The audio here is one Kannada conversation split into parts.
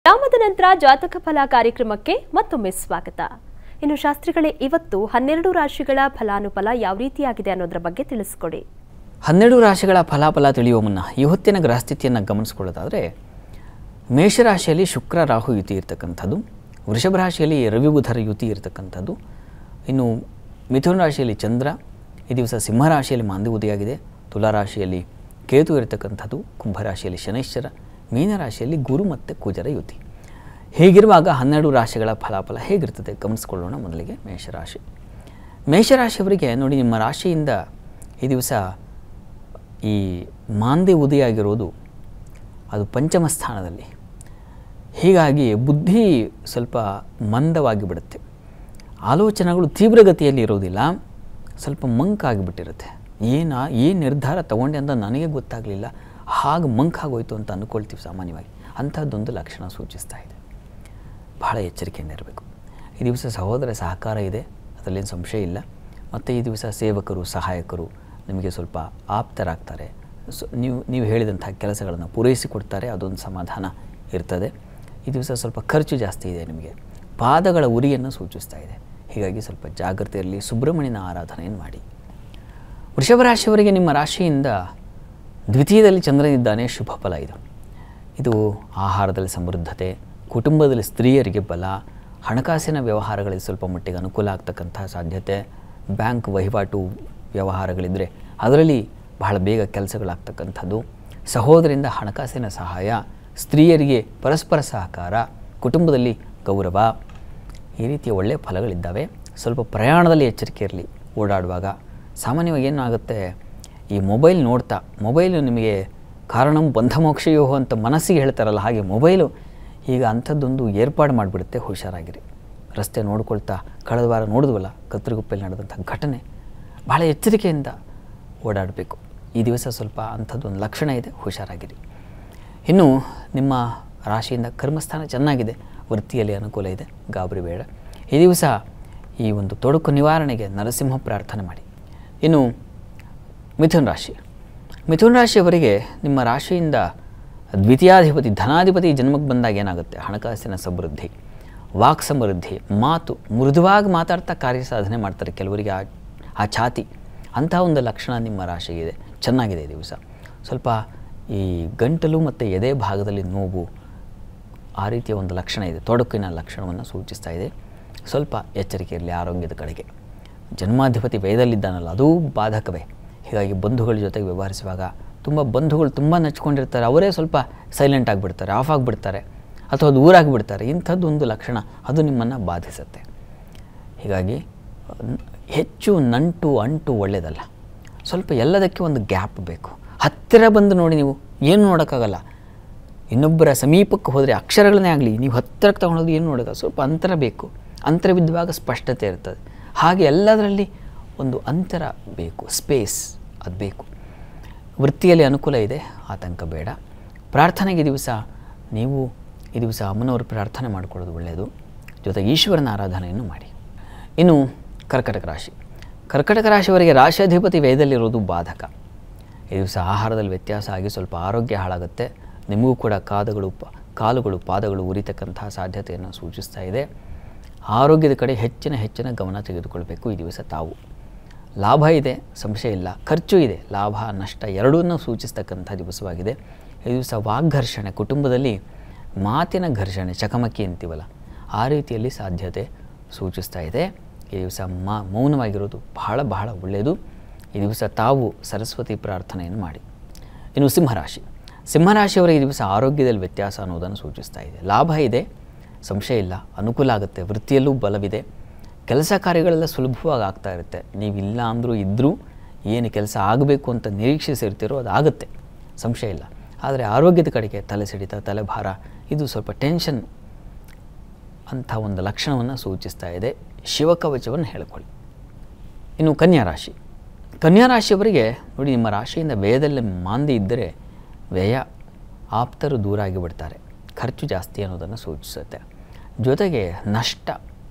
ವಿರಾಮದ ನಂತರ ಜಾತಕ ಫಲ ಕಾರ್ಯಕ್ರಮಕ್ಕೆ ಮತ್ತೊಮ್ಮೆ ಸ್ವಾಗತ ಇನ್ನು ಶಾಸ್ತ್ರಿಗಳೇ ಇವತ್ತು ಹನ್ನೆರಡು ರಾಶಿಗಳ ಫಲಾನುಫಲ ಯಾವ ರೀತಿಯಾಗಿದೆ ಅನ್ನೋದರ ಬಗ್ಗೆ ತಿಳಿಸ್ಕೊಡಿ ಹನ್ನೆರಡು ರಾಶಿಗಳ ಫಲಾಫಲ ತಿಳಿಯುವ ಮುನ್ನ ಇವತ್ತಿನ ಗ್ರಹಸ್ಥಿತಿಯನ್ನು ಗಮನಿಸ್ಕೊಳ್ಳೋದಾದರೆ ಮೇಷರಾಶಿಯಲ್ಲಿ ಶುಕ್ರ ರಾಹು ಯುತಿ ಇರತಕ್ಕಂಥದ್ದು ವೃಷಭ ರಾಶಿಯಲ್ಲಿ ರವಿ ಬುಧರ ಯುತಿ ಇರತಕ್ಕಂಥದ್ದು ಇನ್ನು ಮಿಥುನ ರಾಶಿಯಲ್ಲಿ ಚಂದ್ರ ಈ ದಿವಸ ಸಿಂಹರಾಶಿಯಲ್ಲಿ ಮಾಂದಿ ಉದಯಾಗಿದೆ ತುಲಾ ರಾಶಿಯಲ್ಲಿ ಕೇತು ಇರತಕ್ಕಂಥದ್ದು ಕುಂಭರಾಶಿಯಲ್ಲಿ ಶನೈಶ್ಚರ ಮೀನರಾಶಿಯಲ್ಲಿ ಗುರು ಮತ್ತು ಕುಜರ ಯುತಿ ಹೀಗಿರುವಾಗ ಹನ್ನೆರಡು ರಾಶಿಗಳ ಫಲಾಫಲ ಹೇಗಿರ್ತದೆ ಗಮನಿಸ್ಕೊಳ್ಳೋಣ ಮೊದಲಿಗೆ ಮೇಷರಾಶಿ ಮೇಷರಾಶಿಯವರಿಗೆ ನೋಡಿ ನಿಮ್ಮ ರಾಶಿಯಿಂದ ಈ ದಿವಸ ಈ ಮಾಂದಿ ಉದಯ ಆಗಿರೋದು ಅದು ಪಂಚಮ ಸ್ಥಾನದಲ್ಲಿ ಹೀಗಾಗಿ ಬುದ್ಧಿ ಸ್ವಲ್ಪ ಮಂದವಾಗಿ ಬಿಡುತ್ತೆ ಆಲೋಚನೆಗಳು ತೀವ್ರಗತಿಯಲ್ಲಿ ಇರೋದಿಲ್ಲ ಸ್ವಲ್ಪ ಮಂಕಾಗಿಬಿಟ್ಟಿರುತ್ತೆ ಏನ ಏನು ನಿರ್ಧಾರ ತಗೊಂಡೆ ಅಂತ ನನಗೆ ಗೊತ್ತಾಗಲಿಲ್ಲ ಹಾಗೆ ಮಂಕಾಗೋಯ್ತು ಅಂತ ಅಂದ್ಕೊಳ್ತೀವಿ ಸಾಮಾನ್ಯವಾಗಿ ಅಂಥದ್ದೊಂದು ಲಕ್ಷಣ ಸೂಚಿಸ್ತಾ ಇದೆ ಬಹಳ ಎಚ್ಚರಿಕೆಯಿಂದ ಇರಬೇಕು ಈ ದಿವಸ ಸಹೋದರ ಸಹಕಾರ ಇದೆ ಅದರಲ್ಲೇನು ಸಂಶಯ ಇಲ್ಲ ಮತ್ತು ಈ ದಿವಸ ಸೇವಕರು ಸಹಾಯಕರು ನಿಮಗೆ ಸ್ವಲ್ಪ ಆಪ್ತರಾಗ್ತಾರೆ ಸೊ ನೀವು ನೀವು ಹೇಳಿದಂಥ ಕೆಲಸಗಳನ್ನು ಪೂರೈಸಿಕೊಡ್ತಾರೆ ಅದೊಂದು ಸಮಾಧಾನ ಇರ್ತದೆ ಈ ದಿವಸ ಸ್ವಲ್ಪ ಖರ್ಚು ಜಾಸ್ತಿ ಇದೆ ನಿಮಗೆ ಪಾದಗಳ ಉರಿಯನ್ನು ಸೂಚಿಸ್ತಾ ಇದೆ ಹೀಗಾಗಿ ಸ್ವಲ್ಪ ಜಾಗ್ರತೆಯಲ್ಲಿ ಸುಬ್ರಹ್ಮಣ್ಯನ ಆರಾಧನೆಯನ್ನು ಮಾಡಿ ವೃಷಭ ರಾಶಿಯವರಿಗೆ ನಿಮ್ಮ ರಾಶಿಯಿಂದ ದ್ವಿತೀಯದಲ್ಲಿ ಚಂದ್ರನಿದ್ದಾನೆ ಶುಭ ಫಲ ಇದು ಇದು ಆಹಾರದಲ್ಲಿ ಸಮೃದ್ಧತೆ ಕುಟುಂಬದಲ್ಲಿ ಸ್ತ್ರೀಯರಿಗೆ ಬಲ ಹಣಕಾಸಿನ ವ್ಯವಹಾರಗಳಲ್ಲಿ ಸ್ವಲ್ಪ ಮಟ್ಟಿಗೆ ಅನುಕೂಲ ಆಗ್ತಕ್ಕಂಥ ಸಾಧ್ಯತೆ ಬ್ಯಾಂಕ್ ವಹಿವಾಟು ವ್ಯವಹಾರಗಳಿದ್ದರೆ ಅದರಲ್ಲಿ ಬಹಳ ಬೇಗ ಕೆಲಸಗಳಾಗ್ತಕ್ಕಂಥದ್ದು ಸಹೋದರಿಂದ ಹಣಕಾಸಿನ ಸಹಾಯ ಸ್ತ್ರೀಯರಿಗೆ ಪರಸ್ಪರ ಸಹಕಾರ ಕುಟುಂಬದಲ್ಲಿ ಗೌರವ ಈ ರೀತಿಯ ಒಳ್ಳೆಯ ಫಲಗಳಿದ್ದಾವೆ ಸ್ವಲ್ಪ ಪ್ರಯಾಣದಲ್ಲಿ ಎಚ್ಚರಿಕೆ ಇರಲಿ ಓಡಾಡುವಾಗ ಸಾಮಾನ್ಯವಾಗಿ ಏನಾಗುತ್ತೆ ಈ ಮೊಬೈಲ್ ನೋಡ್ತಾ ಮೊಬೈಲು ನಿಮಗೆ ಕಾರಣಂ ಬಂಧಮೋಕ್ಷಯೋ ಅಂತ ಮನಸ್ಸಿಗೆ ಹೇಳ್ತಾರಲ್ಲ ಹಾಗೆ ಮೊಬೈಲು ಈಗ ಅಂಥದ್ದೊಂದು ಏರ್ಪಾಡು ಮಾಡಿಬಿಡುತ್ತೆ ಹುಷಾರಾಗಿರಿ ರಸ್ತೆ ನೋಡ್ಕೊಳ್ತಾ ಕಳೆದ ವಾರ ನೋಡಿದ್ವಲ್ಲ ಕತ್ತರಿಗುಪ್ಪೆಯಲ್ಲಿ ನಡೆದಂಥ ಘಟನೆ ಭಾಳ ಎಚ್ಚರಿಕೆಯಿಂದ ಓಡಾಡಬೇಕು ಈ ದಿವಸ ಸ್ವಲ್ಪ ಅಂಥದ್ದೊಂದು ಲಕ್ಷಣ ಇದೆ ಹುಷಾರಾಗಿರಿ ಇನ್ನು ನಿಮ್ಮ ರಾಶಿಯಿಂದ ಕರ್ಮಸ್ಥಾನ ಚೆನ್ನಾಗಿದೆ ವೃತ್ತಿಯಲ್ಲಿ ಅನುಕೂಲ ಇದೆ ಗಾಬರಿ ಬೇಡ ಈ ದಿವಸ ಈ ಒಂದು ತೊಡಕು ನಿವಾರಣೆಗೆ ನರಸಿಂಹ ಪ್ರಾರ್ಥನೆ ಮಾಡಿ ಇನ್ನು ಮಿಥುನ್ ರಾಶಿ ಮಿಥುನ್ ರಾಶಿಯವರಿಗೆ ನಿಮ್ಮ ರಾಶಿಯಿಂದ ದ್ವಿತೀಯಾಧಿಪತಿ ಧನಾಧಿಪತಿ ಜನ್ಮಕ್ಕೆ ಬಂದಾಗ ಏನಾಗುತ್ತೆ ಹಣಕಾಸಿನ ಸಮೃದ್ಧಿ ವಾಕ್ ಸಮೃದ್ಧಿ ಮಾತು ಮೃದುವಾಗಿ ಮಾತಾಡ್ತಾ ಕಾರ್ಯ ಸಾಧನೆ ಮಾಡ್ತಾರೆ ಕೆಲವರಿಗೆ ಆ ಆ ಛಾತಿ ಅಂಥ ಒಂದು ಲಕ್ಷಣ ನಿಮ್ಮ ರಾಶಿಗಿದೆ ಚೆನ್ನಾಗಿದೆ ಈ ದಿವಸ ಸ್ವಲ್ಪ ಈ ಗಂಟಲು ಮತ್ತು ಎದೆ ಭಾಗದಲ್ಲಿ ನೋವು ಆ ರೀತಿಯ ಒಂದು ಲಕ್ಷಣ ಇದೆ ತೊಡಕಿನ ಲಕ್ಷಣವನ್ನು ಸೂಚಿಸ್ತಾ ಇದೆ ಸ್ವಲ್ಪ ಎಚ್ಚರಿಕೆ ಇರಲಿ ಆರೋಗ್ಯದ ಕಡೆಗೆ ಜನ್ಮಾಧಿಪತಿ ವೇದಲ್ಲಿದ್ದಾನಲ್ಲ ಅದೂ ಬಾಧಕವೇ ಹೀಗಾಗಿ ಬಂಧುಗಳ ಜೊತೆಗೆ ವ್ಯವಹರಿಸುವಾಗ ತುಂಬ ಬಂಧುಗಳು ತುಂಬ ನಚ್ಕೊಂಡಿರ್ತಾರೆ ಅವರೇ ಸ್ವಲ್ಪ ಸೈಲೆಂಟ್ ಆಗಿಬಿಡ್ತಾರೆ ಆಫ್ ಆಗಿಬಿಡ್ತಾರೆ ಅಥವಾ ದೂರಾಗಿಬಿಡ್ತಾರೆ ಇಂಥದ್ದು ಒಂದು ಲಕ್ಷಣ ಅದು ನಿಮ್ಮನ್ನು ಬಾಧಿಸುತ್ತೆ ಹೀಗಾಗಿ ನ್- ಹೆಚ್ಚು ನಂಟು ಅಂಟು ಒಳ್ಳೆಯದಲ್ಲ ಸ್ವಲ್ಪ ಎಲ್ಲದಕ್ಕೆ ಒಂದು ಗ್ಯಾಪ್ ಬೇಕು ಹತ್ತಿರ ಬಂದು ನೋಡಿ ನೀವು ಏನು ನೋಡೋಕ್ಕಾಗಲ್ಲ ಇನ್ನೊಬ್ಬರ ಸಮೀಪಕ್ಕೆ ಹೋದರೆ ಅಕ್ಷರಗಳನ್ನೇ ಆಗಲಿ ನೀವು ಹತ್ತಿರಕ್ಕೆ ತಗೊಳೋದು ಏನು ನೋಡೋದು ಸ್ವಲ್ಪ ಅಂತರ ಬೇಕು ಅಂತರ ಬಿದ್ದುವಾಗ ಸ್ಪಷ್ಟತೆ ಇರ್ತದೆ ಹಾಗೆ ಎಲ್ಲದರಲ್ಲಿ ಒಂದು ಅಂತರ ಬೇಕು ಸ್ಪೇಸ್ ಅದು ಬೇಕು ವೃತ್ತಿಯಲ್ಲಿ ಅನುಕೂಲ ಇದೆ ಆತಂಕ ಬೇಡ ಪ್ರಾರ್ಥನೆಗೆ ಈ ದಿವಸ ನೀವು ಈ ದಿವಸ ಅಮ್ಮನವರು ಪ್ರಾರ್ಥನೆ ಮಾಡಿಕೊಳ್ಳೋದು ಒಳ್ಳೆಯದು ಜೊತೆಗೆ ಈಶ್ವರನ ಆರಾಧನೆಯನ್ನು ಮಾಡಿ ಇನ್ನು ಕರ್ಕಟಕ ರಾಶಿ ಕರ್ಕಟಕ ರಾಶಿಯವರಿಗೆ ರಾಶಿಯಾಧಿಪತಿ ವೇದಲ್ಲಿರೋದು ಬಾಧಕ ಈ ದಿವಸ ಆಹಾರದಲ್ಲಿ ವ್ಯತ್ಯಾಸ ಆಗಿ ಸ್ವಲ್ಪ ಆರೋಗ್ಯ ಹಾಳಾಗುತ್ತೆ ನಿಮಗೂ ಕೂಡ ಕಾದುಗಳು ಪ- ಕಾಲುಗಳು ಪಾದಗಳು ಉರಿತಕ್ಕಂತಹ ಸಾಧ್ಯತೆಯನ್ನು ಸೂಚಿಸ್ತಾ ಇದೆ ಆರೋಗ್ಯದ ಕಡೆ ಹೆಚ್ಚಿನ ಹೆಚ್ಚಿನ ಗಮನ ತೆಗೆದುಕೊಳ್ಬೇಕು ಈ ದಿವಸ ತಾವು ಲಾಭ ಇದೆ ಸಂಶಯ ಇಲ್ಲ ಖರ್ಚು ಇದೆ ಲಾಭ ನಷ್ಟ ಎರಡನ್ನೂ ಸೂಚಿಸ್ತಕ್ಕಂಥ ದಿವಸವಾಗಿದೆ ಈ ದಿವಸ ವಾಗ್ಘರ್ಷಣೆ ಕುಟುಂಬದಲ್ಲಿ ಮಾತಿನ ಘರ್ಷಣೆ ಚಕಮಕಿ ಅಂತೀವಲ್ಲ ಆ ರೀತಿಯಲ್ಲಿ ಸಾಧ್ಯತೆ ಸೂಚಿಸ್ತಾ ಇದೆ ಈ ದಿವಸ ಮಾ ಮೌನವಾಗಿರೋದು ಬಹಳ ಬಹಳ ಒಳ್ಳೆಯದು ಈ ದಿವಸ ತಾವು ಸರಸ್ವತಿ ಪ್ರಾರ್ಥನೆಯನ್ನು ಮಾಡಿ ಇನ್ನು ಸಿಂಹರಾಶಿ ಸಿಂಹರಾಶಿಯವರ ಈ ದಿವಸ ಆರೋಗ್ಯದಲ್ಲಿ ವ್ಯತ್ಯಾಸ ಅನ್ನೋದನ್ನು ಸೂಚಿಸ್ತಾ ಇದೆ ಲಾಭ ಇದೆ ಸಂಶಯ ಇಲ್ಲ ಅನುಕೂಲ ಆಗುತ್ತೆ ವೃತ್ತಿಯಲ್ಲೂ ಬಲವಿದೆ ಕೆಲಸ ಕಾರ್ಯಗಳೆಲ್ಲ ಸುಲಭವಾಗಿ ಆಗ್ತಾ ಇರುತ್ತೆ ನೀವು ಇಲ್ಲ ಅಂದರೂ ಇದ್ದರೂ ಏನು ಕೆಲಸ ಆಗಬೇಕು ಅಂತ ನಿರೀಕ್ಷಿಸಿರ್ತೀರೋ ಅದು ಆಗುತ್ತೆ ಸಂಶಯ ಇಲ್ಲ ಆದರೆ ಆರೋಗ್ಯದ ಕಡೆಗೆ ತಲೆ ಸಿಡಿತ ತಲೆಭಾರ ಇದು ಸ್ವಲ್ಪ ಟೆನ್ಷನ್ ಅಂಥ ಒಂದು ಲಕ್ಷಣವನ್ನು ಸೂಚಿಸ್ತಾ ಇದೆ ಶಿವಕವಚವನ್ನು ಹೇಳ್ಕೊಳ್ಳಿ ಇನ್ನು ಕನ್ಯಾ ರಾಶಿ ಕನ್ಯಾ ರಾಶಿಯವರಿಗೆ ನೋಡಿ ನಿಮ್ಮ ರಾಶಿಯಿಂದ ವ್ಯಯದಲ್ಲಿ ಮಾಂದಿ ಇದ್ದರೆ ವ್ಯಯ ಆಪ್ತರು ದೂರ ಆಗಿಬಿಡ್ತಾರೆ ಖರ್ಚು ಜಾಸ್ತಿ ಅನ್ನೋದನ್ನು ಸೂಚಿಸುತ್ತೆ ಜೊತೆಗೆ ನಷ್ಟ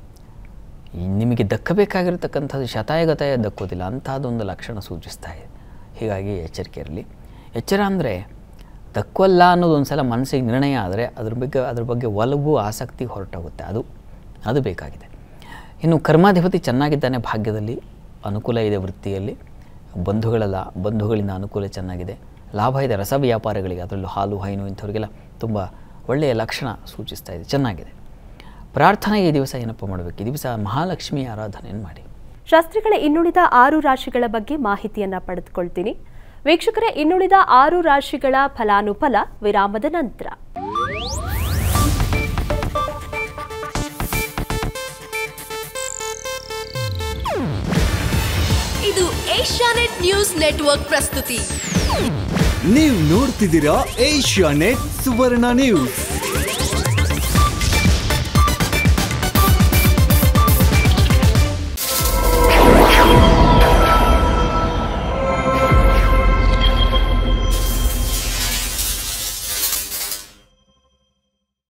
ಈ ನಿಮಗೆ ದಕ್ಕಬೇಕಾಗಿರತಕ್ಕಂಥದ್ದು ಶತಾಯಗತಾಯ ದಕ್ಕೋದಿಲ್ಲ ಅಂಥದ್ದೊಂದು ಲಕ್ಷಣ ಸೂಚಿಸ್ತಾ ಇದೆ ಹೀಗಾಗಿ ಎಚ್ಚರಿಕೆ ಇರಲಿ ಎಚ್ಚರ ಅಂದರೆ ತಕ್ಕವಲ್ಲ ಅನ್ನೋದು ಒಂದು ಸಲ ಮನಸ್ಸಿಗೆ ನಿರ್ಣಯ ಆದರೆ ಅದ್ರ ಬಗ್ಗೆ ಅದ್ರ ಬಗ್ಗೆ ಒಲವು ಆಸಕ್ತಿ ಹೊರಟೋಗುತ್ತೆ ಅದು ಅದು ಬೇಕಾಗಿದೆ ಇನ್ನು ಕರ್ಮಾಧಿಪತಿ ಚೆನ್ನಾಗಿದ್ದಾನೆ ಭಾಗ್ಯದಲ್ಲಿ ಅನುಕೂಲ ಇದೆ ವೃತ್ತಿಯಲ್ಲಿ ಬಂಧುಗಳಲ್ಲ ಬಂಧುಗಳಿಂದ ಅನುಕೂಲ ಚೆನ್ನಾಗಿದೆ ಲಾಭ ಇದೆ ರಸ ವ್ಯಾಪಾರಗಳಿಗೆ ಅದರಲ್ಲೂ ಹಾಲು ಹೈನು ಇಂಥವ್ರಿಗೆಲ್ಲ ತುಂಬ ಒಳ್ಳೆಯ ಲಕ್ಷಣ ಸೂಚಿಸ್ತಾ ಇದೆ ಚೆನ್ನಾಗಿದೆ ಪ್ರಾರ್ಥನೆ ಈ ದಿವಸ ಏನಪ್ಪ ಮಾಡಬೇಕು ಈ ದಿವಸ ಮಹಾಲಕ್ಷ್ಮಿ ಆರಾಧನೆಯನ್ನು ಮಾಡಿ ಶಾಸ್ತ್ರಿಗಳ ಇನ್ನುಳಿದ ಆರು ರಾಶಿಗಳ ಬಗ್ಗೆ ಮಾಹಿತಿಯನ್ನ ಪಡೆದುಕೊಳ್ತೀನಿ ವೀಕ್ಷಕರೇ ಇನ್ನುಳಿದ ಆರು ರಾಶಿಗಳ ಫಲಾನುಫಲ ವಿರಾಮದ ನಂತರ ಇದು ಏಷ್ಯಾನೆಟ್ ನ್ಯೂಸ್ ನೆಟ್ವರ್ಕ್ ಪ್ರಸ್ತುತಿ ನೀವು ನೋಡ್ತಿದ್ದೀರಾ ಏಷ್ಯಾ ನೆಟ್ ಸುವರ್ಣ ನ್ಯೂಸ್